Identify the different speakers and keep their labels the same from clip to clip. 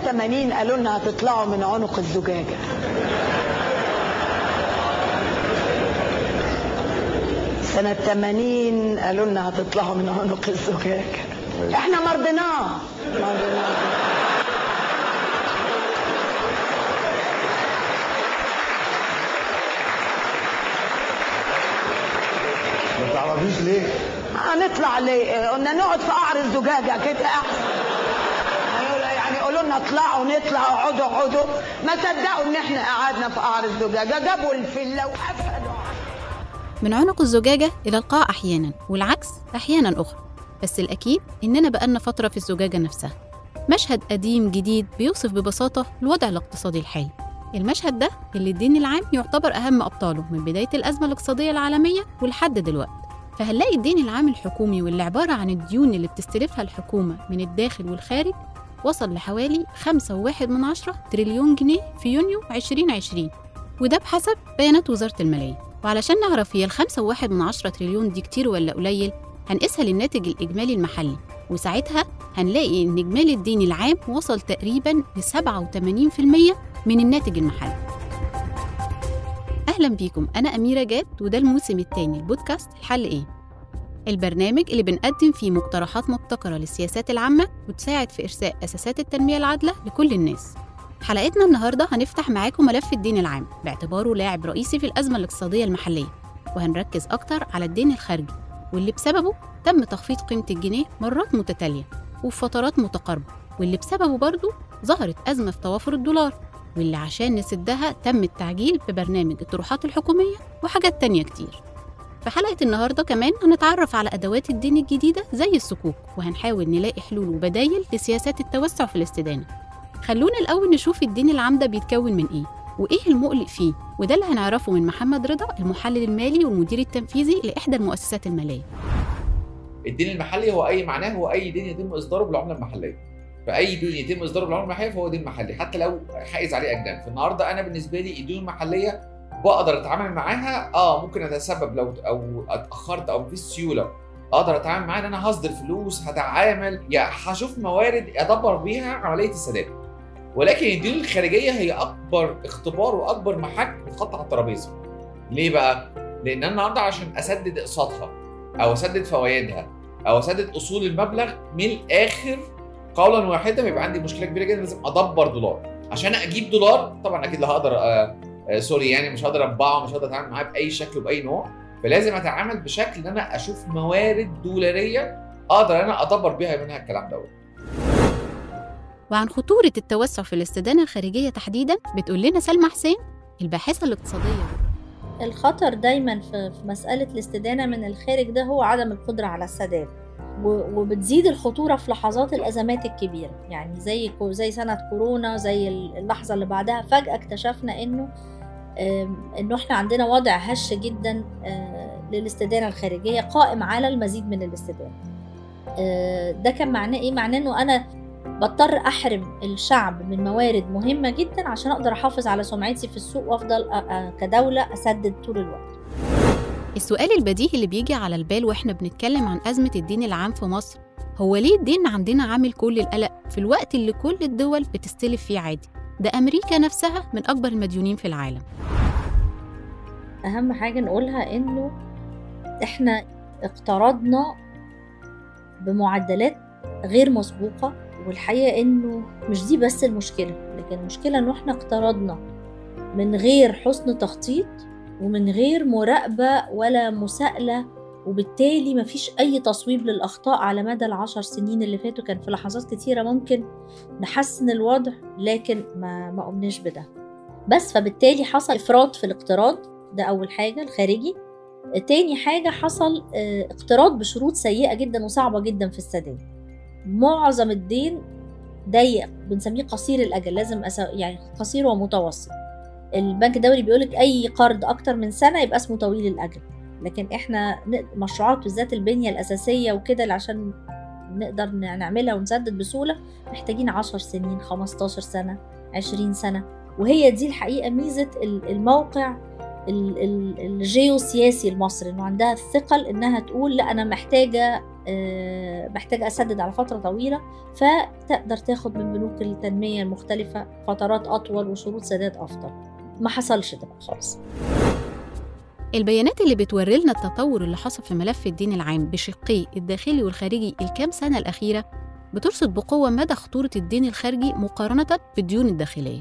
Speaker 1: 80 قالوا لنا هتطلعوا من عنق الزجاجة سنة 80 قالوا لنا هتطلعوا من عنق الزجاجة احنا مرضناه مرضناه
Speaker 2: ما تعرفيش ليه؟
Speaker 1: هنطلع ليه قلنا نقعد في قعر الزجاجة كده احسن يعني يقولوا لنا اطلعوا نطلع اقعدوا اقعدوا ما صدقوا ان احنا قعدنا في قعر الزجاجة جابوا الفلة وقفلوا
Speaker 3: من عنق الزجاجة إلى القاع أحيانا والعكس أحيانا أخرى بس الأكيد إننا بقالنا فترة في الزجاجة نفسها مشهد قديم جديد بيوصف ببساطة الوضع الاقتصادي الحالي المشهد ده اللي الدين العام يعتبر أهم أبطاله من بداية الأزمة الاقتصادية العالمية ولحد دلوقتي فهنلاقي الدين العام الحكومي واللي عبارة عن الديون اللي بتستلفها الحكومة من الداخل والخارج وصل لحوالي 5.1 من عشرة تريليون جنيه في يونيو 2020 وده بحسب بيانات وزارة المالية وعلشان نعرف هي الخمسة وواحد من عشرة تريليون دي كتير ولا قليل هنقيسها للناتج الإجمالي المحلي وساعتها هنلاقي إن إجمالي الدين العام وصل تقريبا ل 87% من الناتج المحلي أهلا بيكم أنا أميرة جاد وده الموسم الثاني البودكاست الحل إيه؟ البرنامج اللي بنقدم فيه مقترحات مبتكرة للسياسات العامة وتساعد في إرساء أساسات التنمية العادلة لكل الناس حلقتنا النهاردة هنفتح معاكم ملف الدين العام باعتباره لاعب رئيسي في الأزمة الاقتصادية المحلية وهنركز أكتر على الدين الخارجي واللي بسببه تم تخفيض قيمة الجنيه مرات متتالية وفي فترات متقاربة واللي بسببه برضه ظهرت أزمة في توافر الدولار واللي عشان نسدها تم التعجيل ببرنامج الطروحات الحكومية وحاجات تانية كتير في حلقة النهاردة كمان هنتعرف على أدوات الدين الجديدة زي الصكوك وهنحاول نلاقي حلول وبدايل لسياسات التوسع في الاستدانة خلونا الأول نشوف الدين العام ده بيتكون من إيه وإيه المقلق فيه وده اللي هنعرفه من محمد رضا المحلل المالي والمدير التنفيذي لإحدى المؤسسات المالية
Speaker 4: الدين المحلي هو اي معناه هو اي دين يتم اصداره بالعمله المحليه فاي دين يتم اصداره بالعمله المحليه فهو دين محلي حتى لو حائز عليه اجنبي فالنهارده انا بالنسبه لي الديون المحليه بقدر اتعامل معاها اه ممكن اتسبب لو او اتاخرت او مفيش سيوله اقدر اتعامل معاها ان انا هصدر فلوس هتعامل يعني هشوف موارد ادبر بيها عمليه السداد ولكن الديون الخارجيه هي اكبر اختبار واكبر محك بتحط على الترابيزه ليه بقى؟ لان انا النهارده عشان اسدد اقساطها او اسدد فوائدها او اسدد اصول المبلغ من الاخر قولا واحدا بيبقى عندي مشكله كبيره جدا لازم ادبر دولار عشان اجيب دولار طبعا اكيد لا هقدر آه آه سوري يعني مش هقدر اطبعه مش هقدر اتعامل معاه باي شكل وباي نوع فلازم اتعامل بشكل ان انا اشوف موارد دولاريه اقدر انا ادبر بيها منها الكلام دوت
Speaker 3: وعن خطورة التوسع في الاستدانة الخارجية تحديدا بتقول لنا سلمى حسين الباحثة الاقتصادية
Speaker 5: الخطر دايما في في مسألة الاستدانة من الخارج ده هو عدم القدرة على السداد و- وبتزيد الخطورة في لحظات الأزمات الكبيرة يعني زي كو- زي سنة كورونا زي اللحظة اللي بعدها فجأة اكتشفنا إنه آم، إنه إحنا عندنا وضع هش جدا آه، للاستدانة الخارجية قائم على المزيد من الاستدانة آه، ده كان معناه إيه؟ معناه إنه أنا بضطر احرم الشعب من موارد مهمه جدا عشان اقدر احافظ على سمعتي في السوق وافضل أ- أ- كدوله اسدد طول الوقت
Speaker 3: السؤال البديهي اللي بيجي على البال واحنا بنتكلم عن أزمة الدين العام في مصر هو ليه الدين عندنا عامل كل القلق في الوقت اللي كل الدول بتستلف فيه عادي ده أمريكا نفسها من أكبر المديونين في العالم
Speaker 5: اهم حاجه نقولها انه احنا اقترضنا بمعدلات غير مسبوقه والحقيقه انه مش دي بس المشكله لكن المشكله انه احنا اقترضنا من غير حسن تخطيط ومن غير مراقبه ولا مساءله وبالتالي مفيش أي تصويب للأخطاء على مدى العشر سنين اللي فاتوا كان في لحظات كتيرة ممكن نحسن الوضع لكن ما, ما قمناش بده بس فبالتالي حصل إفراط في الاقتراض ده أول حاجة الخارجي تاني حاجة حصل اه، اقتراض بشروط سيئة جدا وصعبة جدا في السداد معظم الدين ضيق بنسميه قصير الأجل لازم أس... يعني قصير ومتوسط البنك الدولي بيقولك أي قرض أكتر من سنة يبقى اسمه طويل الأجل لكن احنا ن- مشروعات بالذات البنية الأساسية وكده اللي عشان نقدر ن- نعملها ونسدد بسهولة محتاجين 10 سنين 15 سنة 20 سنة وهي دي الحقيقة ميزة ال- الموقع ال- ال- الجيوسياسي المصري انه عندها الثقل انها تقول لا انا محتاجة آه، محتاجة أسدد على فترة طويلة فتقدر تاخد من بنوك التنمية المختلفة فترات أطول وشروط سداد أفضل ما حصلش ده خالص
Speaker 3: البيانات اللي بتوري لنا التطور اللي حصل في ملف الدين العام بشقيه الداخلي والخارجي الكام سنة الأخيرة بترصد بقوة مدى خطورة الدين الخارجي مقارنة بالديون الداخلية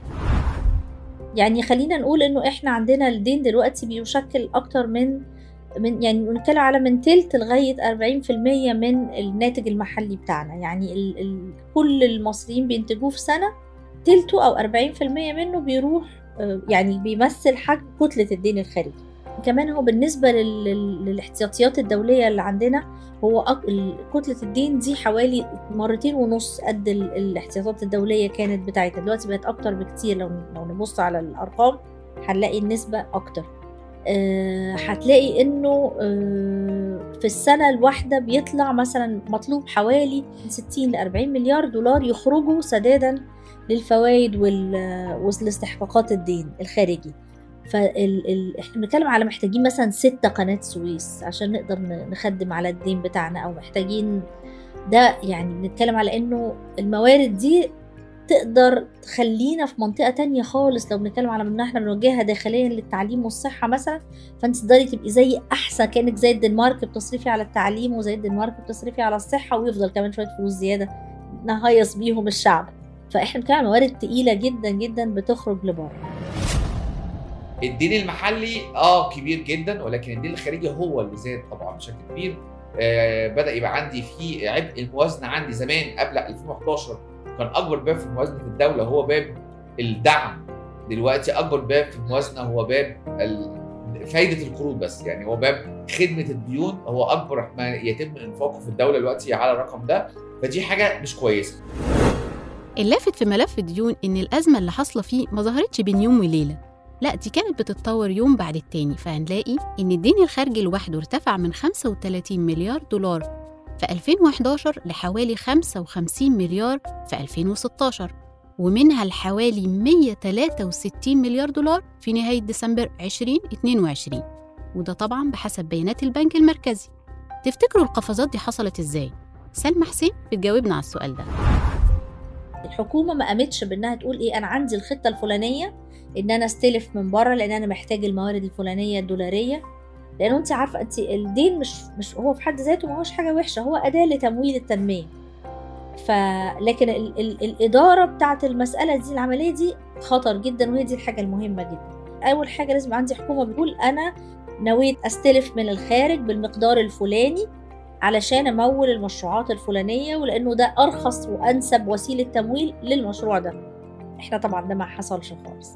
Speaker 5: يعني خلينا نقول انه احنا عندنا الدين دلوقتي بيشكل اكتر من من يعني بنتكلم على من تلت لغاية 40% من الناتج المحلي بتاعنا يعني ال ال كل المصريين بينتجوه في سنة تلته أو 40% منه بيروح آه، يعني بيمثل حجم كتلة الدين الخارجي كمان هو بالنسبة لل- لل- للاحتياطيات الدولية اللي عندنا هو أك- ال- كتلة الدين دي حوالي مرتين ونص قد ال- الاحتياطات الدولية كانت بتاعتها دلوقتي بقت أكتر بكتير لو لو نبص على الأرقام هنلاقي النسبة أكتر آه، هتلاقي انه آه، في السنه الواحده بيطلع مثلا مطلوب حوالي 60 ل 40 مليار دولار يخرجوا سدادا للفوائد وال- والاستحقاقات الدين الخارجي فال... ال... احنا بنتكلم على محتاجين مثلا ستة قناة سويس عشان نقدر ن- نخدم على الدين بتاعنا او محتاجين ده يعني بنتكلم على انه الموارد دي تقدر تخلينا في منطقة تانية خالص لو بنتكلم على ان احنا بنوجهها داخليا للتعليم والصحة مثلا فانت تقدري تبقي زي احسن كانك زي الدنمارك بتصرفي على التعليم وزي الدنمارك بتصرفي على الصحة ويفضل كمان شوية فلوس زيادة نهيص بيهم الشعب فاحنا بنتكلم على موارد تقيلة جدا جدا بتخرج لبره
Speaker 4: الدين المحلي اه كبير جدا ولكن الدين الخارجي هو اللي زاد طبعا بشكل كبير آه بدا يبقى عندي في عبء الموازنه عندي زمان قبل 2011 كان اكبر باب في موازنه الدوله هو باب الدعم دلوقتي اكبر باب في الموازنه هو باب ال- فايده القروض بس يعني هو باب خدمه الديون هو اكبر ما يتم انفاقه في الدوله دلوقتي على الرقم ده فدي حاجه مش كويسه
Speaker 3: اللافت في ملف الديون إن الأزمة اللي حاصلة فيه ما ظهرتش بين يوم وليلة لا دي كانت بتتطور يوم بعد التاني فهنلاقي إن الدين الخارجي لوحده ارتفع من 35 مليار دولار في 2011 لحوالي 55 مليار في 2016 ومنها لحوالي 163 مليار دولار في نهاية ديسمبر 2022 وده طبعا بحسب بيانات البنك المركزي تفتكروا القفزات دي حصلت ازاي؟ سلمى حسين بتجاوبنا على السؤال ده
Speaker 5: الحكومه ما قامتش بانها تقول ايه انا عندي الخطه الفلانيه ان انا استلف من بره لان انا محتاج الموارد الفلانيه الدولاريه لانه انت عارفه انت الدين مش مش هو في حد ذاته ما هوش حاجه وحشه هو اداه لتمويل التنميه ف لكن ال... ال... الاداره بتاعت المساله دي العمليه دي خطر جدا وهي دي الحاجه المهمه جدا اول حاجه لازم عندي حكومه بتقول انا نويت استلف من الخارج بالمقدار الفلاني علشان امول المشروعات الفلانيه ولانه ده ارخص وانسب وسيله تمويل للمشروع ده احنا طبعا ده ما حصلش خالص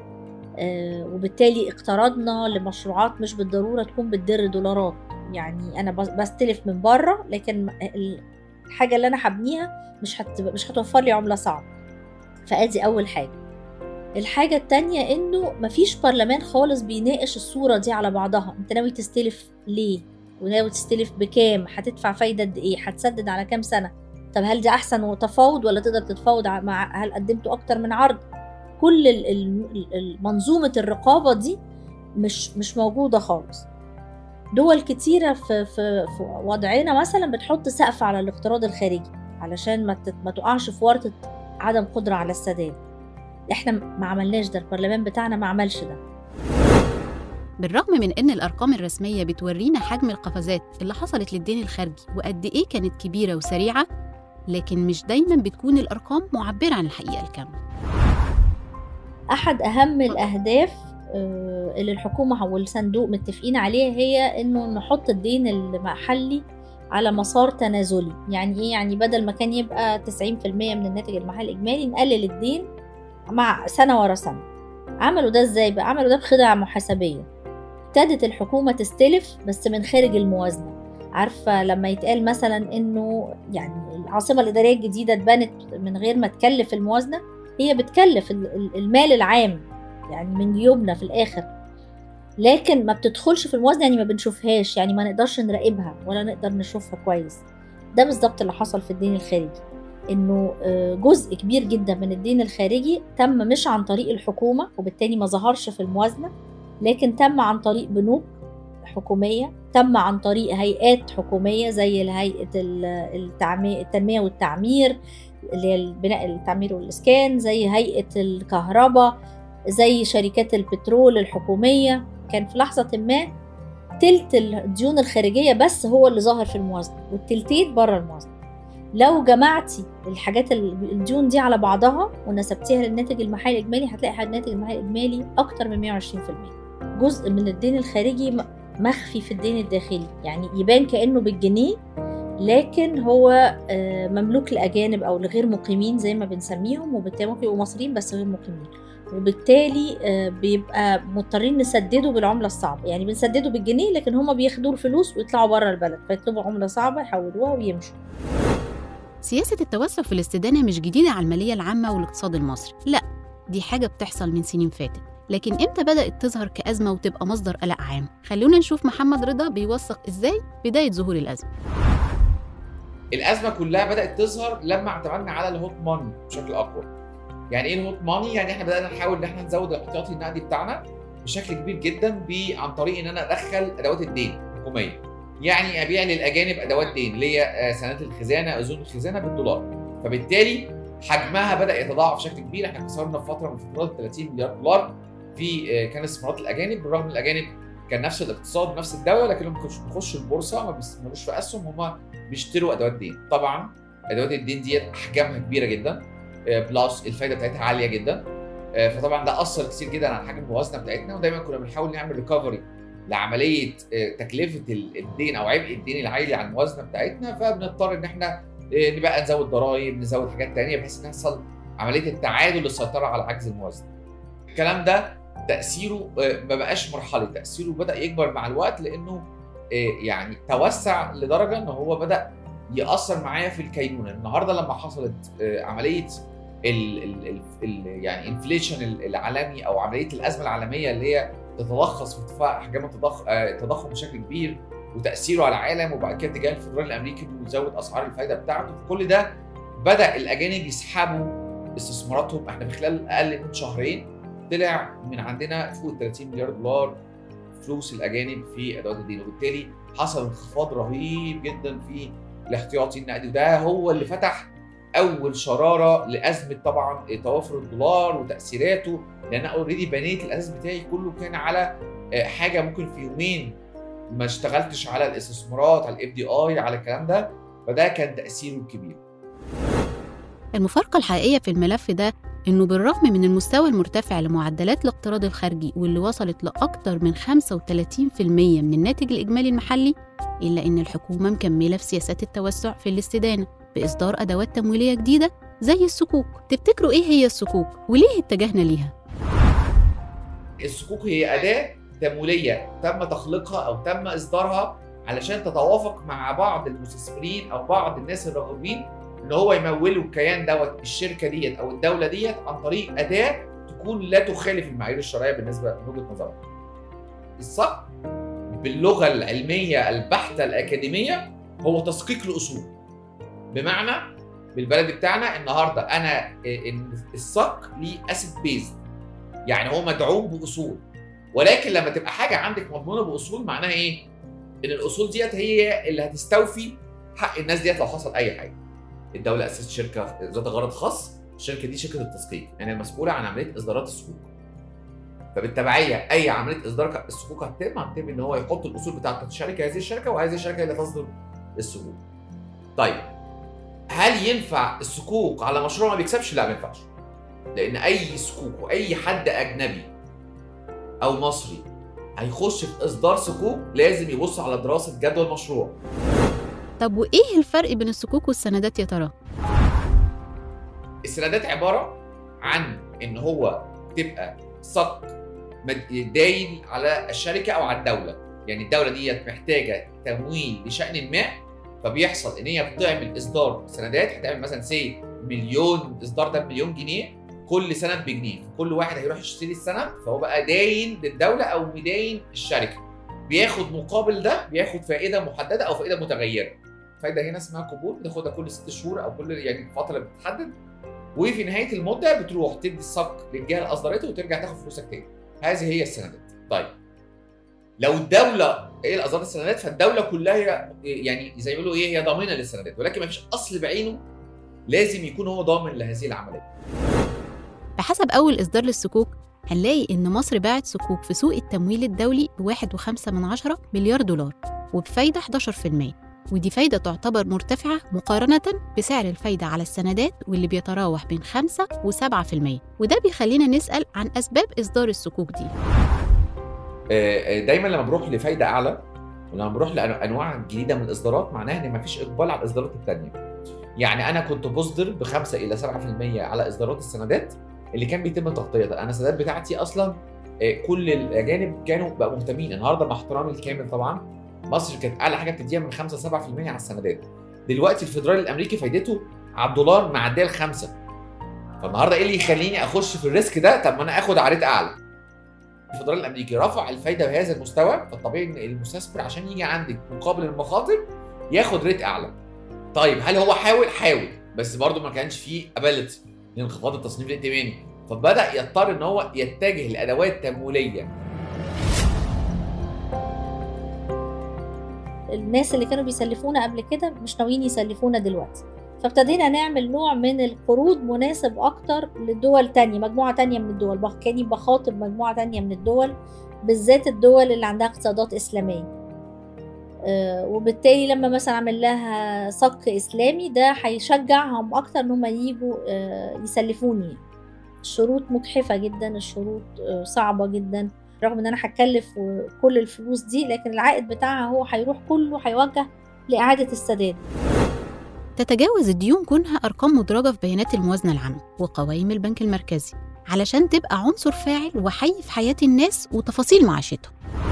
Speaker 5: آه وبالتالي اقترضنا لمشروعات مش بالضروره تكون بتدر دولارات يعني انا بس- بستلف من بره لكن ال- الحاجه اللي انا هبنيها مش هت... مش هتوفر لي عمله صعبه فادي اول حاجه الحاجة التانية انه مفيش برلمان خالص بيناقش الصورة دي على بعضها انت ناوي تستلف ليه وناوي تستلف بكام هتدفع فايدة قد ايه هتسدد على كام سنة طب هل دي احسن وتفاوض ولا تقدر تتفاوض ع- مع هل قدمتوا اكتر من عرض كل ال- ال- ال- منظومة الرقابة دي مش مش موجودة خالص دول كتيرة في, في, في وضعنا مثلا بتحط سقف على الاقتراض الخارجي علشان ما, تت- ما تقعش في ورطة عدم قدرة على السداد احنا ما عملناش ده البرلمان بتاعنا ما عملش ده
Speaker 3: بالرغم من ان الارقام الرسميه بتورينا حجم القفزات اللي حصلت للدين الخارجي وقد ايه كانت كبيره وسريعه لكن مش دايما بتكون الارقام معبره عن الحقيقه الكامله
Speaker 5: احد اهم الاهداف آه، اللي الحكومه والصندوق متفقين عليها هي انه نحط الدين المحلي على مسار تنازلي يعني ايه يعني بدل ما كان يبقى 90% من الناتج المحلي الاجمالي نقلل الدين مع سنه ورا سنه عملوا ده ازاي بقى عملوا ده بخدعه محاسبيه ابتدت الحكومه تستلف بس من خارج الموازنه عارفه لما يتقال مثلا انه يعني العاصمه الاداريه الجديده اتبنت من غير ما تكلف الموازنه هي بتكلف ال- ال- المال العام يعني من جيوبنا في الاخر لكن ما بتدخلش في الموازنه يعني ما بنشوفهاش يعني ما نقدرش نراقبها ولا نقدر نشوفها كويس ده بالظبط اللي حصل في الدين الخارجي انه آه، جزء كبير جدا من الدين الخارجي تم مش عن طريق الحكومه وبالتالي ما ظهرش في الموازنه لكن تم عن طريق بنوك حكوميه تم عن طريق هيئات حكوميه زي هيئه التعمي- التنميه والتعمير اللي هي البناء التعمير والاسكان زي هيئه الكهرباء زي شركات البترول الحكوميه كان في لحظه ما تلت الديون الخارجيه بس هو اللي ظاهر في الموازنه والتلتين بره الموازنه لو جمعتي الحاجات ال- الديون دي على بعضها ونسبتيها للناتج المحلي الاجمالي هتلاقي الناتج المحلي الاجمالي اكتر من 120% جزء من الدين الخارجي م- مخفي في الدين الداخلي يعني يبان كانه بالجنيه لكن هو آه، مملوك لاجانب او لغير مقيمين زي ما بنسميهم وبالتالي ممكن يبقوا مصريين بس غير مقيمين وبالتالي آه، بيبقى مضطرين نسدده بالعمله الصعبه يعني بنسدده بالجنيه لكن هما بياخدوا الفلوس ويطلعوا بره البلد فيطلبوا عمله صعبه يحولوها ويمشوا
Speaker 3: سياسة التوسع في الاستدانة مش جديدة على المالية العامة والاقتصاد المصري لا دي حاجة بتحصل من سنين فاتت لكن امتى بدأت تظهر كأزمة وتبقى مصدر قلق عام خلونا نشوف محمد رضا بيوثق ازاي بداية ظهور الأزمة
Speaker 4: الازمه كلها بدات تظهر لما اعتمدنا على الهوت ماني بشكل اقوى يعني ايه الهوت ماني يعني احنا بدانا نحاول ان احنا نزود الاحتياطي النقدي بتاعنا بشكل كبير جدا ب- عن طريق ان انا ادخل ادوات الدين الحكوميه يعني ابيع للاجانب ادوات دين اللي هي آه، سندات الخزانه اذون الخزانه بالدولار فبالتالي حجمها بدا يتضاعف بشكل كبير احنا كسرنا في فتره من فترات 30 مليار دولار في آه، كان استثمارات الاجانب بالرغم ان الاجانب كان نفس الاقتصاد نفس الدوله لكنهم ما كانوش بيخشوا البورصه ما بيستثمروش في اسهم هم بيشتروا ادوات دين طبعا ادوات الدين ديت احجامها كبيره جدا آه، بلس الفايده بتاعتها عاليه جدا آه، فطبعا ده اثر كتير جدا على حجم الموازنه بتاعتنا ودايما كنا بنحاول نعمل ريكفري لعمليه آه، تكلفه ال- الدين او عبء الدين العالي على الموازنه بتاعتنا فبنضطر ان احنا آه، نبقى نزود ضرائب نزود حاجات تانية بحيث ان يحصل عمليه التعادل للسيطره على عجز الموازنه. الكلام ده تاثيره آه، ما بقاش مرحلي تاثيره بدا يكبر مع الوقت لانه آه، يعني توسع لدرجه ان هو بدا ياثر معايا في الكينونه النهارده لما حصلت آه، عمليه ال ال ال ال يعني انفليشن العالمي او عمليه الازمه العالميه اللي هي تتلخص في ارتفاع احجام التضخم آه، التضخم بشكل كبير وتاثيره على العالم وبعد كده اتجاه الفدرالي الامريكي انه يزود اسعار الفائده بتاعته كل ده بدا الاجانب يسحبوا استثماراتهم احنا في خلال اقل من شهرين طلع من عندنا فوق ال 30 مليار دولار فلوس الاجانب في ادوات الدين وبالتالي حصل انخفاض رهيب جدا في الاحتياطي النقدي وده هو اللي فتح اول شراره لازمه طبعا توافر الدولار وتاثيراته لان انا اوريدي بنيت الاساس بتاعي كله كان على آه، حاجه ممكن في يومين ما اشتغلتش على الاستثمارات على الاف دي اي على الكلام ده فده كان تاثيره الكبير
Speaker 3: المفارقة الحقيقية في الملف ده إنه بالرغم من المستوى المرتفع لمعدلات الاقتراض الخارجي واللي وصلت لأكتر من 35% من الناتج الإجمالي المحلي إلا إن الحكومة مكملة في سياسات التوسع في الاستدانة بإصدار أدوات تمويلية جديدة زي الصكوك تفتكروا إيه هي الصكوك وليه اتجهنا ليها؟
Speaker 4: الصكوك هي اداه تمويليه تم تخليقها او تم اصدارها علشان تتوافق مع بعض المستثمرين او بعض الناس الراغبين ان هو يمولوا الكيان دوت الشركه ديت او الدوله ديت عن طريق اداه تكون لا تخالف المعايير الشرعيه بالنسبه من وجهه نظرهم. الصك باللغه العلميه البحته الاكاديميه هو تسقيق الاصول. بمعنى بالبلدي بتاعنا النهارده انا إن الصك ليه اسيد بيز يعني هو مدعوم باصول ولكن لما تبقى حاجه عندك مضمونه باصول معناها ايه؟ ان الاصول ديت هي اللي هتستوفي حق الناس ديت لو حصل اي حاجه. الدوله اسست شركه ذات غرض خاص، الشركه دي شركه التسقيق، يعني المسؤوله عن عمليه اصدارات الصكوك. فبالتبعيه اي عمليه اصدار الصكوك هتتم هتتم ان هو يحط الاصول بتاعت الشركه هذه الشركه وهذه الشركه اللي تصدر الصكوك. طيب هل ينفع الصكوك على مشروع ما بيكسبش؟ لا ما ينفعش. لان اي صكوك واي حد اجنبي او مصري هيخش في اصدار صكوك لازم يبص على دراسه جدوى المشروع
Speaker 3: طب وإيه الفرق بين الصكوك والسندات يا ترى؟
Speaker 4: السندات عباره عن ان هو تبقى صك مد- داين على الشركه او على الدوله يعني الدوله ديت محتاجه تمويل لشان ما فبيحصل ان هي بتعمل اصدار سندات هتعمل مثلا سي مليون اصدار ده بمليون جنيه كل سند بجنيه كل واحد هيروح يشتري السند فهو بقى داين للدوله او مداين الشركه بياخد مقابل ده بياخد فائده محدده او فائده متغيره فائده هنا اسمها قبول بتاخدها كل ست شهور او كل يعني فتره بتتحدد وفي نهايه المده بتروح تدي الصك للجهه اللي اصدرته وترجع تاخد فلوسك تاني هذه هي السندات طيب لو الدوله ايه اصدار السندات فالدوله كلها هي يعني زي ما بيقولوا ايه هي ضامنه للسندات ولكن ما فيش اصل بعينه لازم يكون هو ضامن لهذه العمليه
Speaker 3: بحسب أول إصدار للصكوك هنلاقي إن مصر باعت صكوك في سوق التمويل الدولي بواحد وخمسة من عشرة مليار دولار وبفايدة 11% ودي فايدة تعتبر مرتفعة مقارنة بسعر الفايدة على السندات واللي بيتراوح بين 5 و7% وده بيخلينا نسأل عن أسباب إصدار الصكوك دي
Speaker 4: آه، آه، دايما لما بروح لفايده اعلى ولما بروح لانواع جديده من الاصدارات معناها ان مفيش اقبال على الاصدارات الثانيه يعني انا كنت بصدر ب 5 الى 7% على اصدارات السندات اللي كان بيتم تغطيتها انا السندات بتاعتي اصلا آه، كل الاجانب كانوا بقوا مهتمين النهارده مع احترامي الكامل طبعا مصر كانت اعلى حاجه بتديها من 5 7% على السندات دلوقتي الفدرالي الامريكي فايدته على الدولار معديه الخمسه فالنهارده ايه اللي يخليني اخش في الريسك ده طب ما انا اخد على ريت اعلى الفدرالي الامريكي رفع الفايده بهذا المستوى فالطبيعي ان المستثمر عشان يجي عندك مقابل المخاطر ياخد ريت اعلى طيب هل هو حاول حاول بس برضه ما كانش فيه ابيلتي لانخفاض التصنيف الائتماني فبدا يضطر ان هو يتجه لادوات تمويليه
Speaker 5: الناس اللي كانوا بيسلفونا قبل كده مش ناويين يسلفونا دلوقتي فابتدينا نعمل نوع من القروض مناسب اكتر لدول تانية مجموعة تانية من الدول بخ- كاني بخاطب مجموعة تانية من الدول بالذات الدول اللي عندها اقتصادات إسلامية آه، وبالتالي لما مثلا اعمل لها صك اسلامي ده هيشجعهم اكتر ان هم يجوا آه، يسلفوني الشروط مجحفه جدا الشروط آه، صعبه جدا رغم ان انا هتكلف كل الفلوس دي لكن العائد بتاعها هو هيروح كله هيوجه لاعاده السداد
Speaker 3: تتجاوز الديون كونها أرقام مدرجة في بيانات الموازنة العامة وقوائم البنك المركزي علشان تبقى عنصر فاعل وحي في حياة الناس وتفاصيل معيشتهم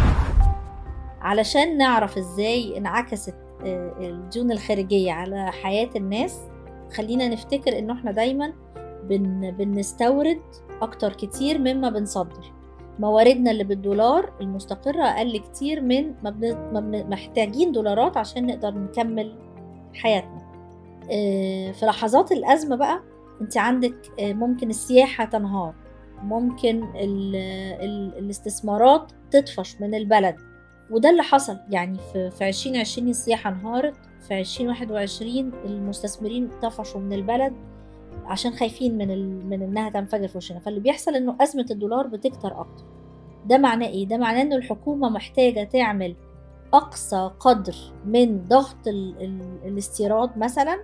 Speaker 5: علشان نعرف ازاي انعكست آه، الديون الخارجية على حياة الناس خلينا نفتكر انه احنا دايما بن بنستورد اكتر كتير مما بنصدر مواردنا اللي بالدولار المستقرة اقل كتير من ما, بن... ما بن... محتاجين دولارات عشان نقدر نكمل حياتنا آه، في لحظات الأزمة بقى انت عندك آه، ممكن السياحة تنهار ممكن ال... ال... الاستثمارات تطفش من البلد وده اللي حصل يعني في في 2020 السياحة انهارت في 2021 المستثمرين طفشوا من البلد عشان خايفين من ال... من انها تنفجر في وشنا فاللي بيحصل انه ازمة الدولار بتكتر اكتر ده معناه ايه ده معناه ان الحكومة محتاجة تعمل اقصى قدر من ضغط ال... ال... الاستيراد مثلا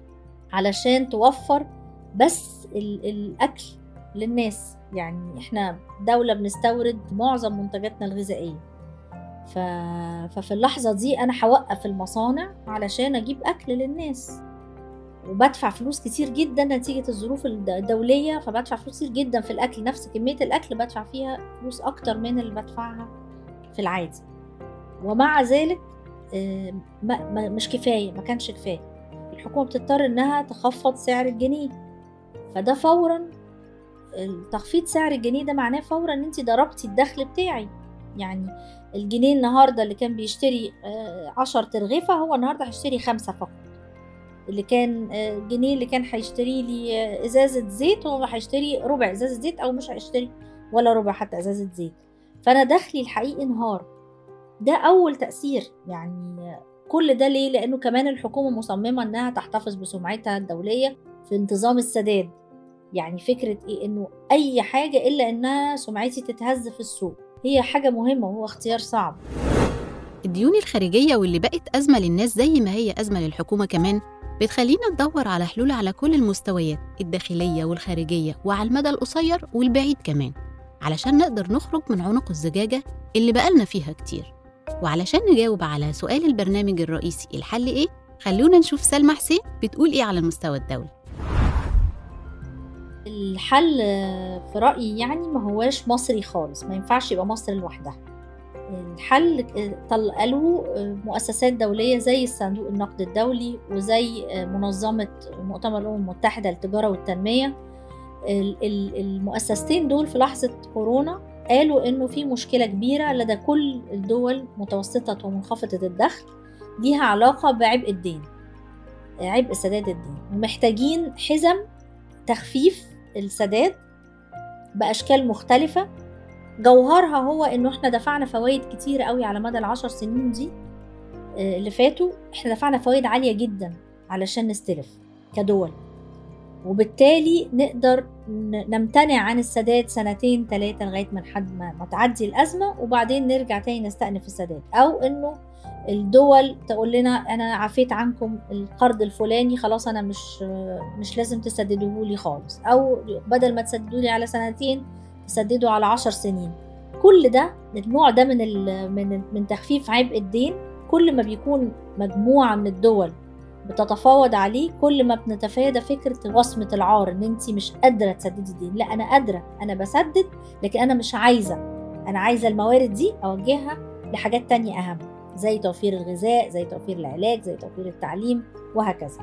Speaker 5: علشان توفر بس ال... الاكل للناس يعني احنا دولة بنستورد معظم منتجاتنا الغذائية ف... ففي اللحظة دي أنا هوقف المصانع علشان أجيب أكل للناس وبدفع فلوس كتير جدا نتيجة الظروف الد- الدولية فبدفع فلوس كتير جدا في الأكل نفس كمية الأكل بدفع فيها فلوس أكتر من اللي بدفعها في العادي ومع ذلك آه، ما ما- مش كفاية ما كانش كفاية الحكومة بتضطر إنها تخفض سعر الجنيه فده فورا تخفيض سعر الجنيه ده معناه فورا ان انت ضربتي الدخل بتاعي يعني الجنيه النهارده اللي كان بيشتري آه، عشر ترغيفة هو النهارده هيشتري خمسة فقط اللي كان آه، الجنيه اللي كان هيشتري لي آه، ازازة زيت هو هيشتري ربع ازازة زيت او مش هيشتري ولا ربع حتى ازازة زيت فانا دخلي الحقيقي انهار ده اول تأثير يعني آه، كل ده ليه لانه كمان الحكومة مصممة انها تحتفظ بسمعتها الدولية في انتظام السداد يعني فكرة ايه انه اي حاجة الا انها سمعتي تتهز في السوق هي حاجة مهمة وهو اختيار صعب
Speaker 3: الديون الخارجية واللي بقت أزمة للناس زي ما هي أزمة للحكومة كمان بتخلينا ندور على حلول على كل المستويات الداخلية والخارجية وعلى المدى القصير والبعيد كمان علشان نقدر نخرج من عنق الزجاجة اللي بقالنا فيها كتير وعلشان نجاوب على سؤال البرنامج الرئيسي الحل إيه خلونا نشوف سلمى حسين بتقول إيه على المستوى الدولي
Speaker 5: الحل آه، في رأيي يعني ما هواش مصري خالص ما ينفعش يبقى مصر لوحدها الحل آه، طل- قالوا آه، مؤسسات دولية زي صندوق النقد الدولي وزي آه، منظمة مؤتمر الأمم المتحدة للتجارة والتنمية ال- ال- المؤسستين دول في لحظة كورونا قالوا إنه في مشكلة كبيرة لدى كل الدول متوسطة ومنخفضة الدخل ليها علاقة بعبء الدين عبء سداد الدين ومحتاجين حزم تخفيف السداد بأشكال مختلفة جوهرها هو انه احنا دفعنا فوائد كتير قوي على مدى العشر سنين دي آه، اللي فاتوا احنا دفعنا فوائد عالية جدا علشان نستلف كدول وبالتالي نقدر ن- نمتنع عن السداد سنتين ثلاثة لغاية ما لحد ما ما تعدي الأزمة وبعدين نرجع تاني نستأنف السداد أو إنه الدول تقول لنا أنا عفيت عنكم القرض الفلاني خلاص أنا مش مش لازم تسددوه لي خالص أو بدل ما تسددوا لي على سنتين تسددوا على عشر سنين كل ده النوع ده من ال- من من تخفيف عبء الدين كل ما بيكون مجموعة من الدول بتتفاوض عليه كل ما بنتفادى فكرة وصمة العار ان انت مش قادرة تسددي الدين لا انا قادرة انا بسدد لكن انا مش عايزة انا عايزة الموارد دي اوجهها لحاجات تانية اهم زي توفير الغذاء زي توفير العلاج زي توفير التعليم وهكذا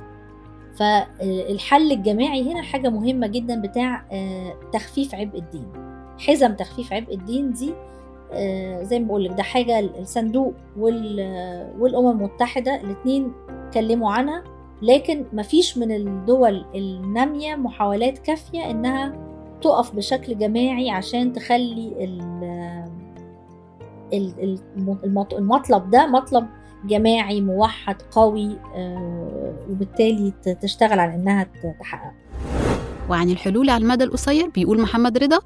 Speaker 5: فالحل الجماعي هنا حاجة مهمة جدا بتاع آه، تخفيف عبء الدين حزم تخفيف عبء الدين دي آه، زي ما بقول لك ده حاجة الصندوق وال- والأمم المتحدة الاتنين اتكلموا عنها لكن مفيش من الدول النامية محاولات كافية إنها تقف بشكل جماعي عشان تخلي ال- ال- المط- المطلب ده مطلب جماعي موحد قوي آه، وبالتالي ت- تشتغل على إنها ت- تحققه
Speaker 3: وعن الحلول على المدى القصير بيقول محمد رضا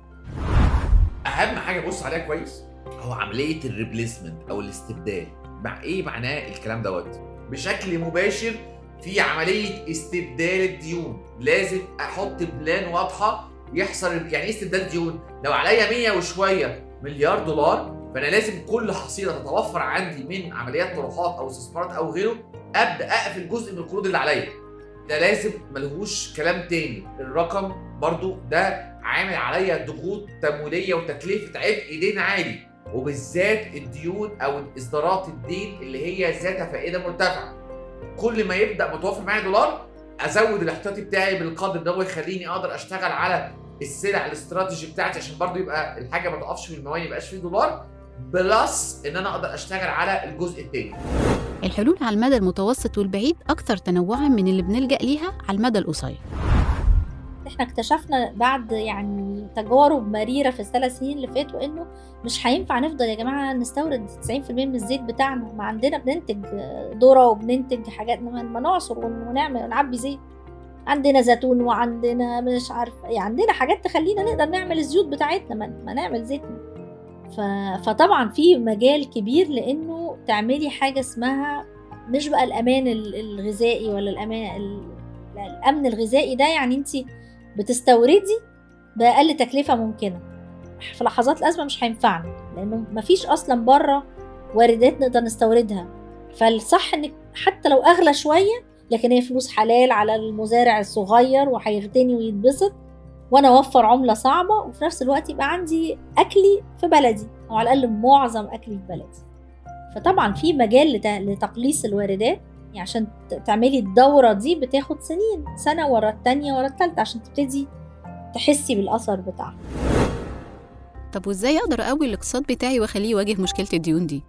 Speaker 4: اهم حاجه بص عليها كويس هو عمليه الريبليسمنت او الاستبدال مع ايه معناه الكلام دوت بشكل مباشر في عمليه استبدال الديون لازم احط بلان واضحه يحصل يعني ايه استبدال ديون لو عليا 100 وشويه مليار دولار فانا لازم كل حصيله تتوفر عندي من عمليات طروحات او استثمارات او غيره ابدا اقفل جزء من القروض اللي عليا ده لازم ملهوش كلام تاني الرقم برضو ده عامل عليا ضغوط تمويليه وتكلفه عبء دين عالي وبالذات الديون او اصدارات الدين اللي هي ذات فائده مرتفعه كل ما يبدا متوفر معايا دولار ازود الاحتياطي بتاعي بالقدر ده ويخليني اقدر اشتغل على السلع الاستراتيجي بتاعتي عشان برضو يبقى الحاجه ما تقفش في المواني يبقاش فيه دولار بلس ان انا اقدر اشتغل على الجزء التاني
Speaker 3: الحلول على المدى المتوسط والبعيد أكثر تنوعا من اللي بنلجأ ليها على المدى القصير
Speaker 5: احنا اكتشفنا بعد يعني تجارب مريرة في الثلاث سنين اللي فاتوا انه مش هينفع نفضل يا جماعة نستورد 90% من الزيت بتاعنا ما عندنا بننتج ذرة وبننتج حاجات ما ما نعصر ون- ونعمل نعبي زيت عندنا زيتون وعندنا مش عارف يعني عندنا حاجات تخلينا نقدر نعمل الزيوت بتاعتنا ما, ما نعمل زيتنا ف... فطبعا في مجال كبير لانه تعملي حاجة اسمها مش بقى الامان ال- الغذائي ولا الامان ال- الامن الغذائي ده يعني انت بتستوردي باقل تكلفه ممكنه في لحظات الازمه مش هينفعنا لانه مفيش اصلا بره واردات نقدر نستوردها فالصح انك حتى لو اغلى شويه لكن هي فلوس حلال على المزارع الصغير وهيغتني ويتبسط وانا اوفر عمله صعبه وفي نفس الوقت يبقى عندي اكلي في بلدي او على الاقل معظم اكلي في بلدي فطبعا في مجال لت- لتقليص الواردات يعني عشان ت- تعملي الدورة دي بتاخد سنين سنة ورا التانية ورا التالتة عشان تبتدي تحسي بالأثر بتاعها
Speaker 3: طب وإزاي أقدر أقوي الاقتصاد بتاعي وأخليه يواجه مشكلة الديون دي؟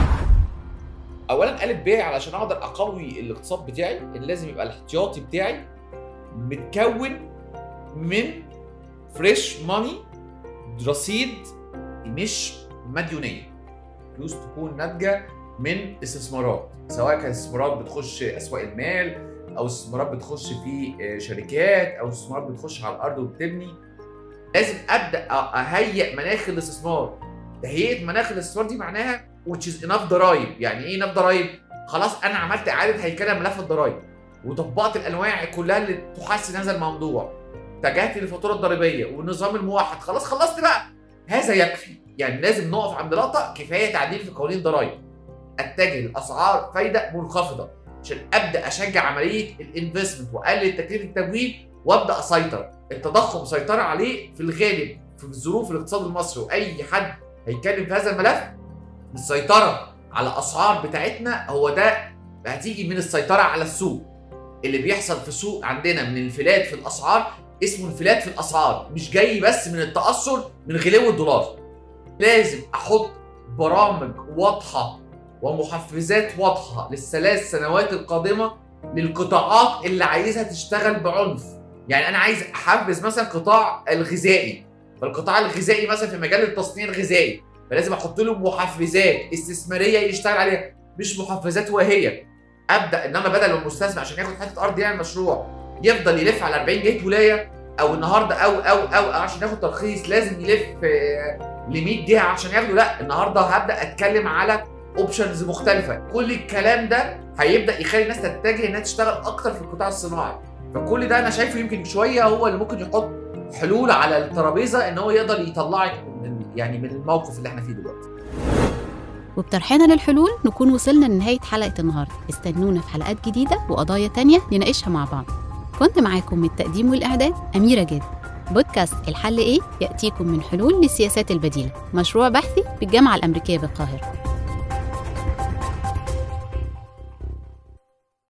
Speaker 4: اولا الف ب علشان اقدر اقوي الاقتصاد بتاعي اللي لازم يبقى الاحتياطي بتاعي متكون من فريش ماني رصيد مش مديونيه فلوس تكون ناتجه من استثمارات سواء كانت استثمارات بتخش اسواق المال او استثمارات بتخش في آه، شركات او استثمارات بتخش على الارض وبتبني لازم ابدا أ- اهيئ مناخ الاستثمار تهيئه مناخ الاستثمار دي معناها which is enough ضرايب يعني ايه enough ضرايب خلاص انا عملت اعاده هيكله ملف الضرايب وطبقت الانواع كلها اللي تحسن هذا الموضوع اتجهت للفاتوره الضريبيه والنظام الموحد خلاص خلصت بقى هذا يكفي يعني لازم نقف عند لقطه كفايه تعديل في قوانين الضرايب اتجه لاسعار فايده منخفضه عشان ابدا اشجع عمليه الانفستمنت واقلل تكلفه التمويل وابدا اسيطر التضخم سيطره عليه في الغالب في ظروف الاقتصاد المصري واي حد هيتكلم في هذا الملف السيطره على الاسعار بتاعتنا هو ده هتيجي من السيطره على السوق اللي بيحصل في السوق عندنا من انفلات في الاسعار اسمه انفلات في الاسعار مش جاي بس من التاثر من غلو الدولار لازم احط برامج واضحه ومحفزات واضحه للثلاث سنوات القادمه للقطاعات اللي عايزها تشتغل بعنف يعني انا عايز احفز مثلا قطاع الغذائي فالقطاع الغذائي مثلا في مجال التصنيع الغذائي فلازم احط له محفزات استثماريه يشتغل عليها مش محفزات وهي ابدا انما بدل المستثمر عشان ياخد حته ارض يعمل مشروع يفضل يلف على 40 جهه ولايه او النهارده او او او, أو عشان ياخد ترخيص لازم يلف ل 100 جهه عشان ياخده لا النهارده هبدا اتكلم على اوبشنز مختلفه كل الكلام ده هيبدا يخلي الناس تتجه انها تشتغل اكتر في القطاع الصناعي فكل ده انا شايفه يمكن شويه هو اللي ممكن يحط حلول على الترابيزه ان هو يقدر يطلعك من يعني من الموقف اللي احنا فيه دلوقتي
Speaker 3: وبطرحنا للحلول نكون وصلنا لنهاية حلقة النهاردة استنونا في حلقات جديدة وقضايا تانية نناقشها مع بعض كنت معاكم من التقديم والإعداد أميرة جاد بودكاست الحل إيه يأتيكم من حلول للسياسات البديلة مشروع بحثي بالجامعة الأمريكية بالقاهرة